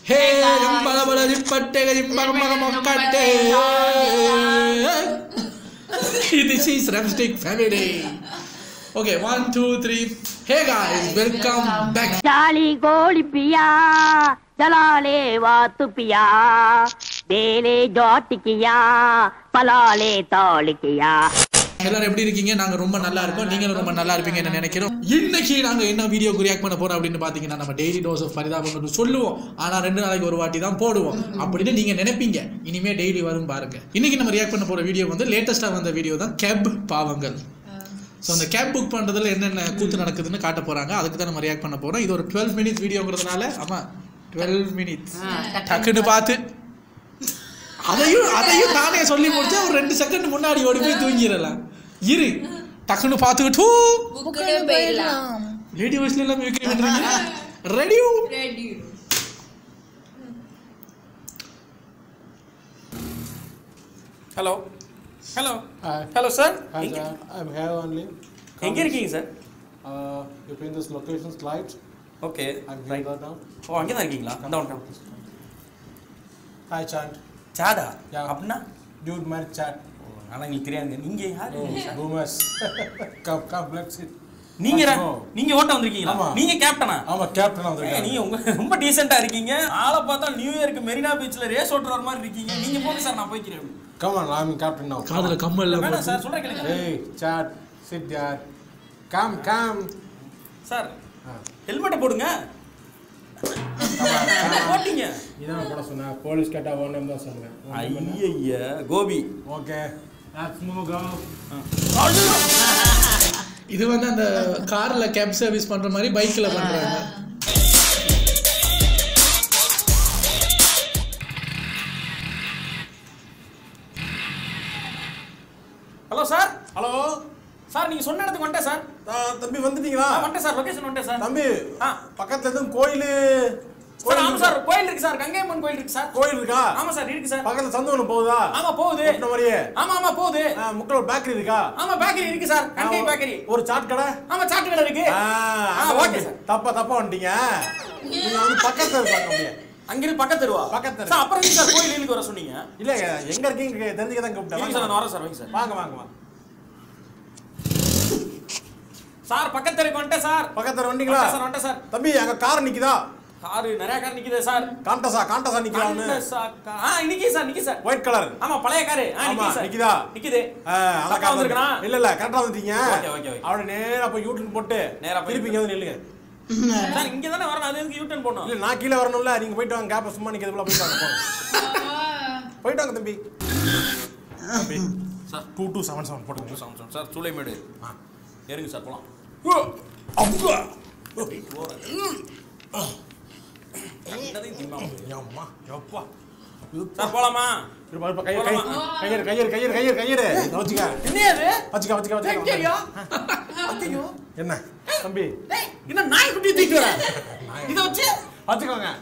ஹே பல பட்டே மக மக மொக்கட்டே this is Ramstick family. Okay, one, two, three. Hey guys, welcome back. जाली गोली पिया जलाले वातु पिया बेले जॉट किया पलाले तौल किया எல்லாரும் எப்படி இருக்கீங்க நாங்க ரொம்ப நல்லா இருக்கோம் நீங்களும் ரொம்ப நல்லா இருப்பீங்கன்னு நினைக்கிறோம் இன்னைக்கு நாங்க என்ன வீடியோக்கு ரியாக்ட் பண்ண போறோம் அப்படின்னு பாத்தீங்கன்னா நம்ம டெய்லி டோஸ் ஆஃப் பரிதாபங்கள் சொல்லுவோம் ஆனா ரெண்டு நாளைக்கு ஒரு வாட்டி தான் போடுவோம் அப்படின்னு நீங்க நினைப்பீங்க இனிமே டெய்லி வரும் பாருங்க இன்னைக்கு நம்ம ரியாக்ட் பண்ண போற வீடியோ வந்து லேட்டஸ்டா வந்த வீடியோ தான் கேப் பாவங்கள் ஸோ அந்த கேப் புக் பண்ணுறதுல என்னென்ன கூத்து நடக்குதுன்னு காட்ட போறாங்க அதுக்கு தான் நம்ம ரியாக்ட் பண்ண போறோம் இது ஒரு டுவெல் மினிட்ஸ் வீடியோங்கிறதுனால ஆமா டுவெல் மினிட்ஸ் டக்குன்னு பார்த்து அதையும் அதையும் நானே சொல்லி முடிச்சா ஒரு ரெண்டு செகண்ட் முன்னாடி ஓடி போய் தூங்கிடலாம் இரு டக்குன்னு பார்த்துக்கிட்டு புக்குன்னு போயிடலாம் லேடி வாய்ஸ்ல எல்லாம் விக்ரி பண்றீங்க ready hello hello hello sir Hi, sir. I'm here only. எங்க இருக்கீங்க sir Uh, you pin this location slide. Okay I'm here right right now. ஓ அங்கே தான் இருக்கீங்களா அந்த ஒன் Hi, Chant. சாடா Yeah. அப்படின்னா Dude, man, chat. ஆனால் எங்களுக்கு தெரியாதுங்க நீங்க யாரு Oh, boomers. come, come, let's sit. நீங்க Let's go. நீங்க ஓட்ட வந்திருக்கீங்களா ஆமா. நீங்க கேப்டனா ஆமா கேப்டன் ஏய், வந்திருக்காங்க நீங்க உங்க ரொம்ப டீசெண்டா இருக்கீங்க ஆளை பார்த்தா நியூ இயர்க்கு மெரினா பீச்ல ரேஸ் ஓட்டுற மாதிரி இருக்கீங்க நீங்க போங்க சார் நான் போய்க்கிறேன் come on I'm captain now காதுல கம்மல் வேணாம் சார் சொல்றேன் கேளுங்க hey chat sit there come come sir ஆ. ஹெல்மெட்டை போடுங்க போட்டீங்க இதான் போட சொன்னேன் போலீஸ் கேட்டா ஒன்றும் தான் சொன்னேன் ஐய Gopi okay let's move go இது வந்து அந்த கார்ல கேப் சர்வீஸ் பண்ற மாதிரி பைக்ல பண்றாங்க ஹலோ சார் ஹலோ சார் நீங்க சொன்ன இடத்துக்கு வந்துட்டேன் சார் தம்பி வந்துட்டீங்களா ஆ, வந்துட்டேன் சார் லொகேஷன் வந்துட்டேன் சார் தம்பி ஆ. பக்கத்துல எதுவும் கோயில் சார் ஆமா சார் கோயில் இருக்கு சார் கங்கையம்மன் கோயில் இருக்கு சார் கோயில் இருக்கா ஆமா சார் இருக்கு சார் பக்கத்துல சந்து ஒண்ணு போகுதா ஆமா போகுது இந்த மாதிரியே ஆமா ஆமா போகுது ஆ, முக்கில் ஒரு பேக்கரி இருக்கா ஆமா பேக்கரி இருக்கு சார் கங்கை பேக்கரி ஒரு சாட் கடை ஆமா சாட்டு கடை இருக்கு ஆ, ஆ, அங்க ஓகே வந்து- சார். தப்பா தப்பா வந்துட்டீங்க நீங்க வந்து பக்கத்துல இருக்காங்க அப்படியே அங்க இருந்து பக்கத்து தெருவா பக்கத்து தெரு. சார் அப்புறம் எதுக்கு சார் கோயிலுக்கு வர சொன்னீங்க இல்ல எங்க இருக்கீங்க தெரிஞ்சுக்க தான் இருங்க சார் கூப்பிட்டேன் நான் வரேன் சார் வைங்க சார் வாங்க வாங்க வாங்க சார் பக்கத்து தெருக்கு வந்துட்டேன் சார் பக்கத்துல வந்தீங்களா வந்துட்டேன் சார் வந்துட்டேன் சார் தம்பி அங்க கார் நிக்குதா காரு நிறைய கார் நிக்குது சார் காண்டசா காண்டசா நிக்கிறான்னு கண்டசா கா- ஆ நிக்கி சார் நிக்கி சார் ஒயிட் கலர் ஆமா பழைய காரு ஆ ஆமா, நிக்கி சார் நிக்குதா? நிக்குது அதான் தப்பா கார் வந்திருக்கனா? இல்ல இல்ல கரெக்டா வந்துட்டீங்க ஓகே, ஓகே, ஓகே. அவட நேரா போய் யூட்டன் போட்டு நேரா போய் திருப்பி இங்க வந்து நில்லுங்க சார் இங்க தானே வரணும் அது எதுக்கு யூட்டன் போடணும் இல்ல நான் கீழே வரணும்ல நீங்க போயிட்டு வாங்க கேப்ப சும்மா நிக்கிறதுக்குள்ள போயிட்டு வாங்க போங்க. போயிட்டு வாங்க தம்பி தம்பி sir two two seven seven போட்டுக்கோங்க சார் சார் சார் சூளைமேடு ஏறுங்க சார் போலாம் என்னதையும் திம்மா அம்மா எப்பா சார் போலாமா இருப்பா, இருப்பா, கையெடு, கை- கையெடு, கையெடு, கையெடு, கையெடு, கையெடு. இதை வச்சுக்க. என்ன அது வச்சுக்க, வச்சுக்க, வச்சுக்க. ஐயோ ஐயோ என்ன தம்பி டேய் என்ன நாய் குட்டி தூக்கிட்டு வர இத வச்சு வச்சுக்கோங்க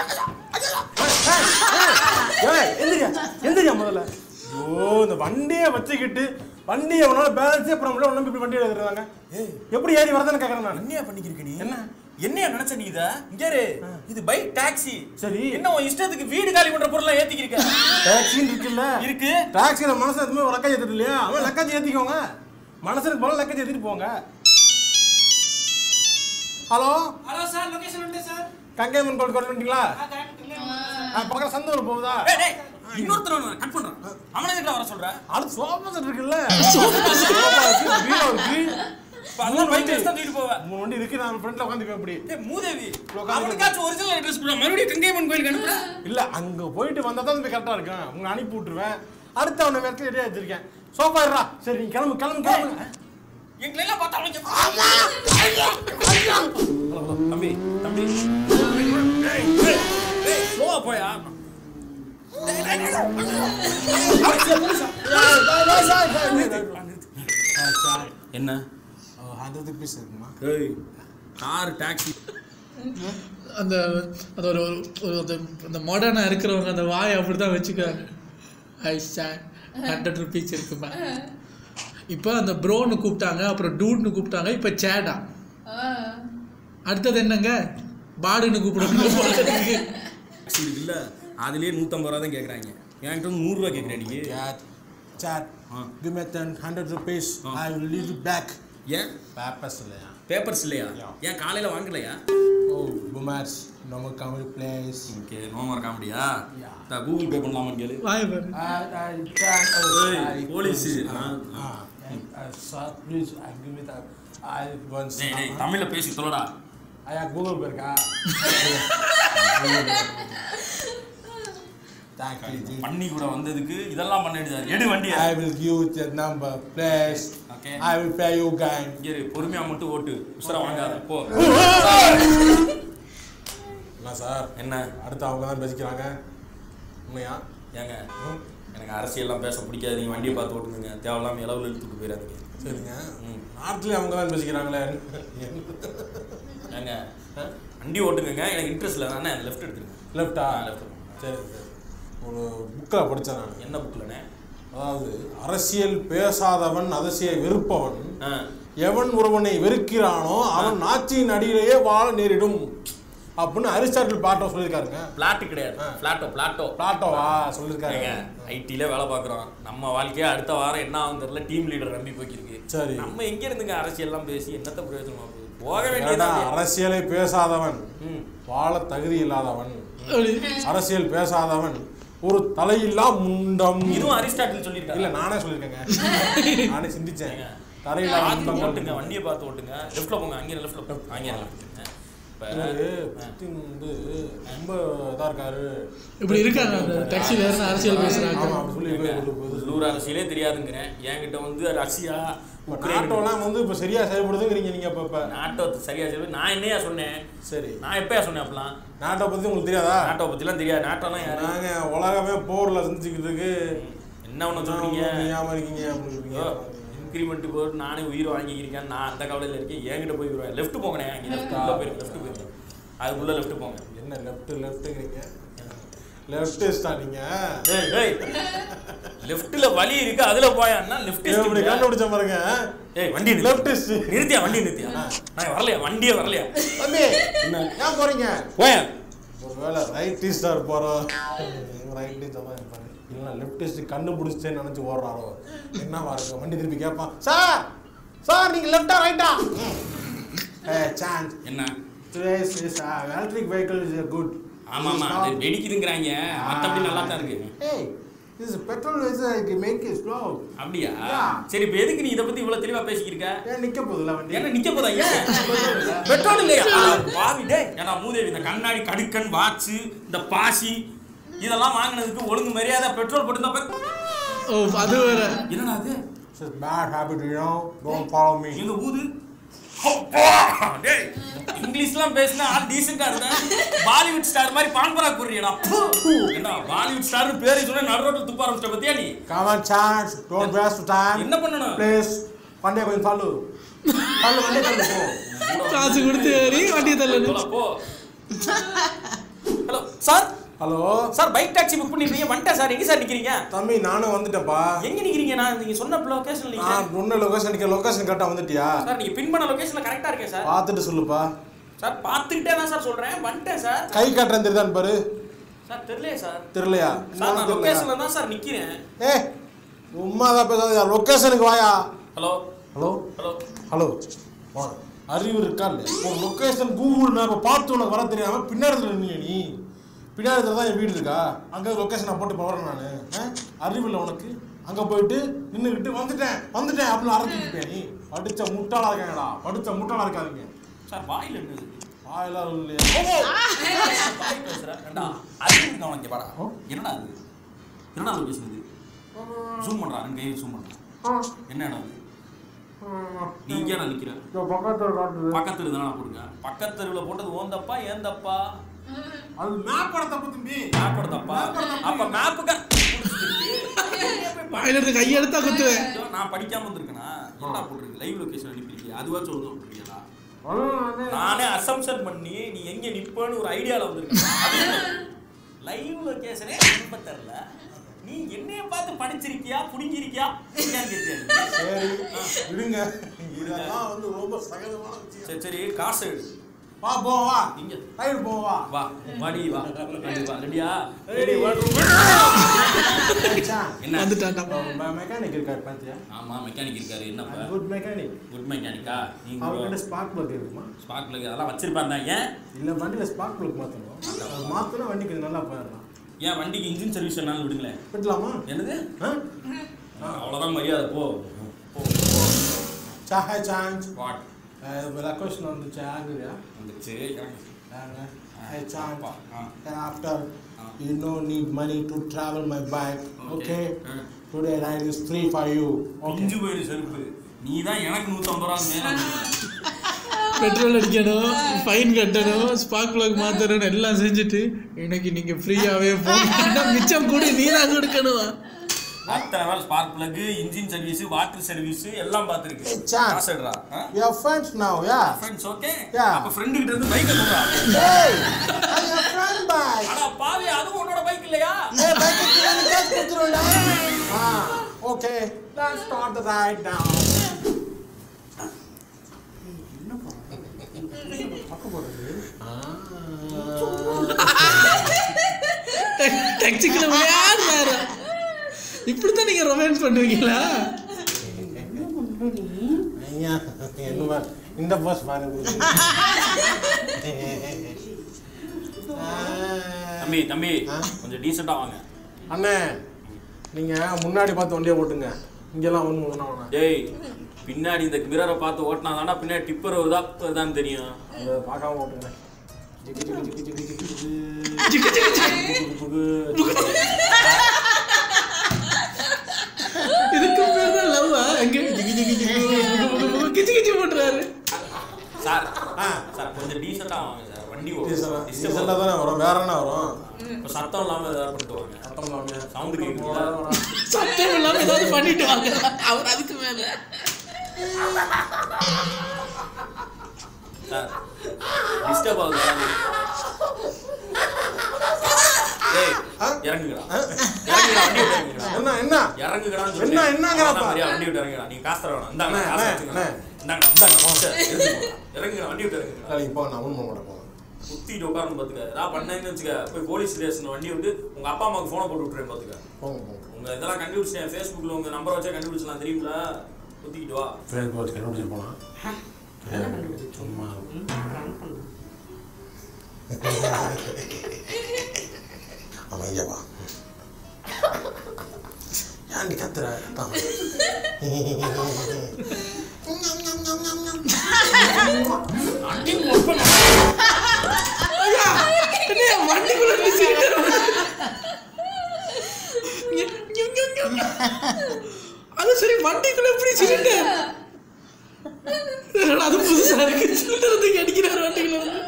ஏய், எந்திரியா எந்திரியா முதல்ல ஓ இந்த வண்டியை வச்சுக்கிட்டு வண்டியை உன்னால பேலன்ஸே பண்ண முடியல உடனே இப்படி வண்டியை எடுத்துறாங்க எப்படி ஏறி வரதான்னு கேக்குறேன் நான் என்னையா பண்ணிக்கிருக்க நீ என்ன? என்னையா நினைச்ச நீ இத இங்க இரு இது பைக் டாக்ஸி சரி. என்ன உன் இஷ்டத்துக்கு வீடு காலி பண்ற பொருளை ஏத்திக்கிருக்க டாக்ஸின்னு இருக்குல்ல இருக்கு டாக்ஸியில மனசு எதுவுமே ஒரு லக்கேஜ் ஏத்துது இல்லையா அவன் லக்கேஜ் ஏத்திக்கோங்க மனசுக்கு போல லக்கேஜ் ஏத்திட்டு போங்க ஹலோ ஹலோ சார் லொகேஷன் வந்து சார் கங்கைமன் கோயில் கோயில் வந்துட்டீங்களா பக்கத்துல சந்தூர் போகுதா டேய் டேய் இன்னொருத்தர் கட் பண்றான் அவனை எதுக்கு வர சொல்ற அடுத்து சோஃபா செட் இருக்குல்ல சோஃபா இருக்கு பீரோ இருக்கு இப்ப அதெல்லாம் பைக் எடுத்து தூக்கிட்டு போவ மூணு வண்டி இருக்கு நான் ஃப்ரண்ட்ல உட்காந்துப்பேன் இப்படி டேய் மூதேவி உட்காந்து- அவனுக்காச்சும் ஒரிஜினல் அட்ரஸ் கொடுங்க மறுபடியும் கங்கைமன் கோயிலுக்கு அனுப்புற இல்ல அங்க போயிட்டு வந்தா தான் கரெக்டா இருக்கும் உங்களை அனுப்பி விட்டுருவேன் அடுத்து அவனை இடத்துல ரெடியா வச்சிருக்கேன் சோஃபா இருடா சரி நீ கிளம்பு கிளம்பு கிளம்பு எங்களை எல்லாம் பார்த்தா அவனுக்கு தம்பி தம்பி ஸ்லோவா போயா என்ன ஹண்ட்ரட் பீஸ் இருக்குமா ஏய் கார் டாக்ஸி அந்த அது ஒரு ஒரு- ஒரு அந்த அந்த மாடர்னாக இருக்கிறவங்க அந்த வாயை அப்படி தான் வச்சுக்கிறாங்க ஐ சார் ஹண்ட்ரட் ருபீஸ் இருக்குமா இப்போ அந்த ப்ரோன்னு கூப்பிட்டாங்க அப்புறம் டூட்னு கூப்பிட்டாங்க இப்போ சேடா அடுத்தது என்னங்க பாடுன்னு கூப்பிடுவாங்க போல இருக்கு. ஆட்சி இருக்குல்ல அதுலயே நூற்றம்பது ரூபா தான் கேட்குறாங்க என்கிட்ட வந்து நூறுரூவா கேட்குறேன் நீ Chat, chat. Ah. Give me 10, 100 rupees. Ah. I will leave it back. ஏன் Papers இல்லையா? பேப்பர்ஸ் இல்லையா ஏன் காலையில் வாங்கலையா Oh, boomers. No more comedy plays. Okay no more காமெடியா கூகுள் பே பண்ணலாமான்னு கேளு வாய் பாரு I, I can't. Oh, Hey, I, police. Ah, Ah. ah. Uh, sir, please, I give me that. I once. டேய் டேய் தமிழில் பேசி சொல்லடா ஐயா கூகுள் பே இருக்கா Thank you. பண்ணி கூட வந்ததுக்கு இதெல்லாம் பண்ணிடுது எடு வண்டியை I will give you the number, please. Okay. I will pay you guys. இங்கே இரு, பொறுமையா மட்டும் ஓட்டு உசுர வாங்காத போ என்ன சார் என்ன அடுத்து அவங்க தான் பேசிக்கிறாங்க உண்மையா ஏங்க எனக்கு அரசியல்லாம் பேச பிடிக்காது நீங்க வண்டியை பார்த்து ஓட்டுங்க தேவையில்லாம இளவுல இழுத்துட்டு போயிடாதீங்க சரிங்க ம். நாட்டிலே அவங்க தான் பேசிக்கிறாங்களே ஏங்க வண்டி ஓட்டுங்க எனக்கு இன்ட்ரெஸ்ட் இல்லை நான் லெஃப்ட் எடுத்துருங்க லெஃப்டா லெஃப்ட் சரி சரி ஒரு புக்கில் படித்தேன் நான் என்ன புக்கில்ண்ணே அதாவது அரசியல் பேசாதவன் அரசியல் வெறுப்பவன் ஆ எவன் ஒருவனை வெறுக்கிறானோ அவன் நாச்சியின் அடியிலேயே வாழ நேரிடும் அப்படின்னு அரிஸ்டாட்டில் பாட்டோ சொல்லியிருக்காருங்க பிளாட்டு கிடையாது பிளாட்டோ பிளாட்டோ பிளாட்டோவா ஏங்க சொல்லியிருக்காருங்க ஐடில வேலை பார்க்குறோம் நம்ம வாழ்க்கையே அடுத்த வாரம் என்ன ஆகும் தெரியல டீம் லீடர் நம்பி போய்க்கிருக்கு சரி. நம்ம எங்க இருந்துங்க அரசியல்லாம் பேசி என்னத்த பிரயோஜனமா போகுது போக ஏடா, வேண்டியதான் அரசியலை பேசாதவன் ம் வாழ தகுதி இல்லாதவன் அப்படி. அரசியல் பேசாதவன் ஒரு தலையில்லா முண்டம் இதுவும் அரிஸ்டாட்டில் இல்ல சொல்லியிருக்காங்க நானே சொல்லியிருக்கேங்க நானே சிந்திச்சேன் தலையில்லா பார்த்து முண்டம் ஓட்டுங்க வண்டியை பார்த்து ஓட்டுங்க லெஃப்ட்ல போங்க அங்கே லெஃப்ட்ல போங்க அங்கே லெஃப்ட் இவரு புத்தின் வந்து ரொம்ப இதா இருக்காரு இப்படி இருக்காங்க அந்த டாக்ஸில இருந்து அரசியல் பேசுறாங்க ஆமா அப்படி சொல்லி போய் கொண்டு போகுது உள்ளூர் அரசியலே தெரியாதுங்கிறேன் என்கிட்ட வந்து ரஷ்யா உக்ரைன் நாட்டோலாம் வந்து இப்ப சரியா செயல்படுதுங்கிறீங்க நீங்க இப்ப இப்ப நாட்டோ சரியா சரி நான் என்னையா சொன்னேன் சரி நான் எப்பயா சொன்னேன் அப்பலாம் நாட்டை பத்தி உங்களுக்கு தெரியாதா நாட்டோ பத்திலாம் தெரியாது நாட்டோலாம் யாரு நாங்க உலகமே போர்ல செஞ்சுக்கிட்டு இருக்கு என்ன ஒன்று சொல்றீங்க ஞாபகம் இருக்கீங்க அப்படின்னு இருக்கீங்க இன்க்ரிமெண்ட் போட்டு நானே உயிர் வாங்கிக்கிறேன் நான் அந்த கவலையில் இருக்கேன் என்கிட்ட போய் வருவேன் லெஃப்ட் போங்கண்ணே அங்கே லெஃப்ட் உள்ள போயிருங்க லெஃப்ட் போயிருங்க அதுக்குள்ள லெஃப்ட் போங்க என்ன லெஃப்ட் லெஃப்ட்ங்கிறீங்க லெஃப்டிஸ்டா நீங்க ஏய் ஏய் லெஃப்ட்ல வழி இருக்கு அதுல போயான்னா லெஃப்ட் இப்படி கண்டுபிடிச்ச பாருங்க ஏய் வண்டி நிறுத்து. லெஃப்டிஸ்ட் நிறுத்தியா வண்டி நிறுத்தியா நான் வரலையா வண்டியே வரலையா தம்பி ஏன் போறீங்க போயா ஒருவேளை ரைட்டிஸ்டா இருப்பாரோ ரைட்டிஸ்டா தான் இருப்பாரு இல்லைன்னா லெஃப்டிஸ்ட் கண்டுபிடிச்சேன்னு நினைச்சு ஓடுறாரோ என்னவா இருக்கு வண்டி திருப்பி கேட்பான் சார் சார் நீங்க லெஃப்டா ரைட்டா ஏ சான்ஸ் என்ன Today's is uh, electric vehicle is uh, good. ஆமா ஆமா This is அது not- வெடிக்குதுங்கிறாங்க மத்தபடி நல்லா தான் இருக்கு Hey, this is petrol is uh, it make it slow. அப்படியா Yeah. சரி இப்போ எதுக்கு நீ இதை பத்தி இவ்வளவு தெளிவா பேசிக்கிருக்க ஏன் நிக்க போகுதுல வண்டி என்ன நிக்க போதா ஏன் பெட்ரோல் இல்லையா ஆ, பாவி டேய் ஏன்னா மூதேவி இந்த கண்ணாடி கடுக்கன் வாட்ச் இந்த பாசி இதெல்லாம் வாங்கினதுக்கு ஒழுங்கு மரியாதை பெட்ரோல் போட்டு போய் ஓ அது வேற என்னடா அது This is bad habit, you know. Don't follow me. எங்க ஊது அப்பா! டேய் இங்கிலீஷ்லாம் பேசினா ஆள் டீசெண்டா இருந்தேன் பாலிவுட் ஸ்டார் மாதிரி பான்பரா கூறியடா என்ன பாலிவுட் ஸ்டார் பேரை சொன்ன நடு ரோட்ல துப்ப ஆரம்பிச்சிட்ட பத்தியா நீ Come on, chance. Don't waste time. என்ன பண்ணணும் Please, வண்டியை கொஞ்சம் தள்ளு. தள்ளு, வண்டியை தள்ளு, போ. காசு கொடுத்து ஏறி வண்டியை தள்ளணும் போலாம், போ hello sir hello sir bike taxi book பண்ணிருக்கீங்க வந்துட்டேன் சார் எங்க சார் நிக்கிறீங்க தம்பி நானும் வந்துட்டேன்ப்பா எங்க நிக்கிறீங்க நான் நீங்க சொன்ன லொகேஷன்ல நிக்கிறேன் நான் ஒன்னு லொகேஷன் நிக்க லொகேஷன் கரெக்டா வந்துட்டியா சார் நீங்க பின் பண்ண லொகேஷன்ல கரெக்டா இருக்கேன் சார் பார்த்துட்டு சொல்லுப்பா சார் பார்த்துக்கிட்டே தான் சார் சொல்றேன் வந்துட்டேன் சார் கை காட்டுறேன் தெரியுதான்னு பாரு சார் தெரியலையே சார் தெரியலையா சார் நான் தெரியலையா? லொகேஷன்ல தான் சார் நிக்கிறேன் ஏ உம்மா தான் பேசாத லொகேஷனுக்கு வாயா ஹலோ ஹலோ ஹலோ ஹலோ வா. அறிவு இருக்கா இல்லையா ஒரு லொகேஷன் கூகுள் மேப்பை பார்த்து உனக்கு வர தெரியாம பின்னாடி நின்னீங்க நீ பின்னாடி தான் என் வீடு இருக்கா அங்கே லொகேஷன் நான் போட்டு போகிறேன் நான் அறிவு இல்லை உனக்கு அங்கே போயிட்டு நின்றுக்கிட்டு வந்துட்டேன் வந்துட்டேன் அப்படின்னு ஆரம்பிச்சுட்டேன் நீ படித்த முட்டாளா இருக்காங்கடா படித்த முட்டாளா இருக்காதீங்க சார் வாயில என்னது வாயெல்லாம் இல்லையா வாய் பேசுறேன் ஏண்டா அறிவு இருக்கா உனக்கு வாடா என்னடா அது என்னடா அது பேசுறது ஜூம் பண்றா ரெண்டு கையை ஜூம் பண்றா என்னடா அது நீ இங்கே நான் நிக்கிறேன் பக்கத்தில் காட்டுது பக்கத்து தானே போடுங்க பக்கத்து தெருவில் போட்டது ஓன் தப்பா ஏன் தப்பா அது மேப் பட தப்பு தம்பி மேப்போட தப்பா அப்ப மேப்புக்கு வாயில இருந்து கையெடுத்தா குத்துவேன் ஐயோ, நான் படிக்காம வந்திருக்கேனா என்ன போட்டிருக்கு லைவ் லொகேஷன் அனுப்பிருக்கீங்க அதுவா சொல்லுங்க போட்டிருக்கீங்களா நானே அசம்ஷன் பண்ணி நீ எங்க நிப்பன்னு ஒரு ஐடியால வந்திருக்கேன் லைவ் லொகேஷனே அனுப்ப தெரியல நீ என்னைய பார்த்து படிச்சிருக்கியா புடிங்கிருக்கியா என்னன்னு கேட்டியா நீ? சரி விடுங்க இதெல்லாம் வந்து ரொம்ப சகஜமான விஷயம் சரி சரி காசு எடு வா போ வா இங்க. ரைடு போ வா வா வாடி வா வாடி வா ரெடியா ரெடி என்ன வந்துட்டான்டா மெக்கானிக் இருக்காரு பாத்தியா ஆமா மெக்கானிக் இருக்காரு என்னப்பா குட் மெக்கானிக் குட் மெக்கானிக்கா நீங்க அவர்கிட்ட ஸ்பார்க் பிளக் இருக்குமா ஸ்பார்க் பிளக் அதெல்லாம் வச்சிருப்பாங்க ஏன் இல்ல வண்டியில ஸ்பார்க் பிளக் மாத்தணும் அது மாத்தினா வண்டி கொஞ்சம் நல்லா போயிடலாம் ஏன் வண்டிக்கு இன்ஜின் சர்வீஸ் வேணாலும் விடுங்களேன் விடலாமா என்னது ஆ அவ்வளவுதான் மரியாதை போ போ சாய் சான்ஸ் வாட் லொக்கேஷன் வந்துச்சு ஆகுறியா வந்துச்சு இறங்கு. Hey, chance. Ah. And after, Ah. you no need money to travel my bike. Okay. Okay. Ah. Today ride is free for you. பிஞ்சு Okay. போயிரு செருப்பு நீ தான் எனக்கு நூற்றம்பது ரூபா மேலே பெட்ரோல் அடிக்கணும் ஃபைன் கட்டணும் ஸ்பார்க் பிளக் மாத்தணும் எல்லாம் செஞ்சுட்டு எனக்கு நீங்க ஃப்ரீயாவே போங்க மிச்சம் கூட நீ தான் கொடுக்கணும் அத்தனை நாள் spark plug engine service water service எல்லாம் பார்த்துருக்கு Hey, chance. காசுடுறா We are friends now, yeah. Friends okay Yeah. அப்ப ஃப்ரெண்டு கிட்ட இருந்து பைக் கொடுறா Hey, I'm your friend bike. அடா பாவி அதுவும் உன்னோட பைக் இல்லையா Hey, bike is really just put through now. Ah, okay. Let's start the ride now. டெக்ஸிக்கல விளையாடுறாரு இப்படித்தான் நீங்க ரொமான்ஸ் பண்ணுவீங்களா ஐயா, என்னமா இந்த பஸ் பாருங்க தம்பி தம்பி ஆ? கொஞ்சம் டீசெண்டா வாங்க அண்ணே நீங்க முன்னாடி பார்த்து வண்டியை ஓட்டுங்க இங்கெல்லாம் ஒண்ணு ஒண்ணா வேணாம் டேய் பின்னாடி இந்த மிரரை பார்த்து ஓட்டினா தானே பின்னாடி டிப்பர் வருதா வருதான்னு தெரியும் அதை பார்க்காம ஓட்டுங்க ஜிகு ஜிகு ஜிகு ஜிகு ஜிகு ஜிகு. ஜிகு, ஜிகு, ஜிகு. புகு, புகு, புகு. இதுக்கு பேர் தான் லவ்வா எங்க ஜிகி ஜிகி ஜிகி புகு, புகு, புகு, கிச்சு கிச்சு போட்டுறாரு சார் ஆ. சார் கொஞ்சம் டீசெண்டா வாங்க சார் வண்டி டீசலா- டீசலா தானே வரும் வேற என்ன வரும் இப்போ சத்தம் இல்லாம ஏதாவது பண்ணிட்டு வாங்க சத்தம் இல்லாம. Sound கேக்குதுல்ல? சத்தம் இல்லாம ஏதாவது பண்ணிட்டு வாங்க அவர் அதுக்கு மேல சார் டிஸ்டர்ப் ஆகுது டேய் ஆ? இறங்குங்கடா ஆ? இறங்குங்கடா வண்டி விட்டு இறங்குங்கடா என்ன என்ன இறங்குங்கடான்னு என்ன, சொல்லிட்டேன். என்னங்கிறப்ப? அவ்வளவுதான் மரியாதை, வண்டி விட்டு இறங்குங்கடா நீங்க காசு தர வேணாம் இந்தாங்க அண்ணே, காசு அண்ணே, வச்சுக்கோங்க அண்ணே. இந்தாங்க இந்தாங்க சார், எடுத்துக்கோங்க. இறங்குங்கடா வண்டி விட்டு இறங்குங்கடா நாளைக்கு போ நான் உண்மை மாட்டேன் போகிறேன் சுத்திட்டு உட்காரணும் பாத்துக்க ஏதாவது பண்ணேன்னு வச்சுக்க போய் போலீஸ் ஸ்டேஷன் வண்டி விட்டு உங்க அப்பா அம்மாவுக்கு போனை போட்டு விட்டுறேன் பாத்துக்க போங்க போங்க உங்க இதெல்லாம் கண்டுபிடிச்சேன் ஃபேஸ்புக்ல உங்க நம்பர் வச்சா கண்டுபிடிச்சலாம் தெரியுங்களா குத்திக்கிட்டு வா ஃபேஸ் வாட்ச் கண்டுபிடிச்சு போனா சும்மா அமைதியா வா ஏன்டி கத்துற கத்தாம ஐயா என்ன வண்டிக்குள்ள இருந்து சிலிண்டர் அது சரி வண்டிக்குள்ள எப்படி சிலிண்டர் அது புதுசா இருக்கு சிலிண்டர் தூக்கி அடிக்கிறாரு வண்டிக்குள்ள இருந்து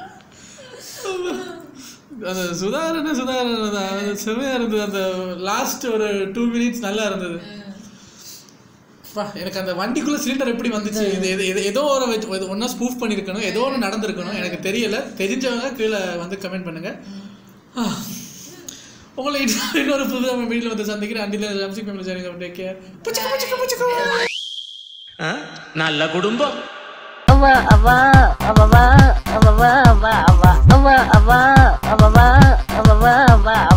அந்த சுதாரண சுதாரண தான் அது செமையா இருந்தது அந்த லாஸ்ட் ஒரு டூ மினிட்ஸ் நல்லா இருந்தது அப்பா, எனக்கு அந்த வண்டிக்குள்ள சிலிண்டர் எப்படி வந்துச்சு இது இது- இது ஏதோ ஒரு வச்சு ஒன்றா ஸ்பூஃப் பண்ணியிருக்கணும் ஏதோ ஒன்று நடந்திருக்கணும் எனக்கு தெரியல தெரிஞ்சவங்க கீழே வந்து கமெண்ட் பண்ணுங்க ஆ. உங்களை இன்னொரு இன்னொரு புது வீட்டில் வந்து சந்திக்கிறேன் அண்டியில் ரம்சிக் ஃபேமிலி சேனல் டேக் கேர் புச்சக்க புச்சக்க புச்சக்க நல்ல குடும்பம் அவா அவா அவவா அவவா அவா அவா அவா அவா அவவா அவவா அவா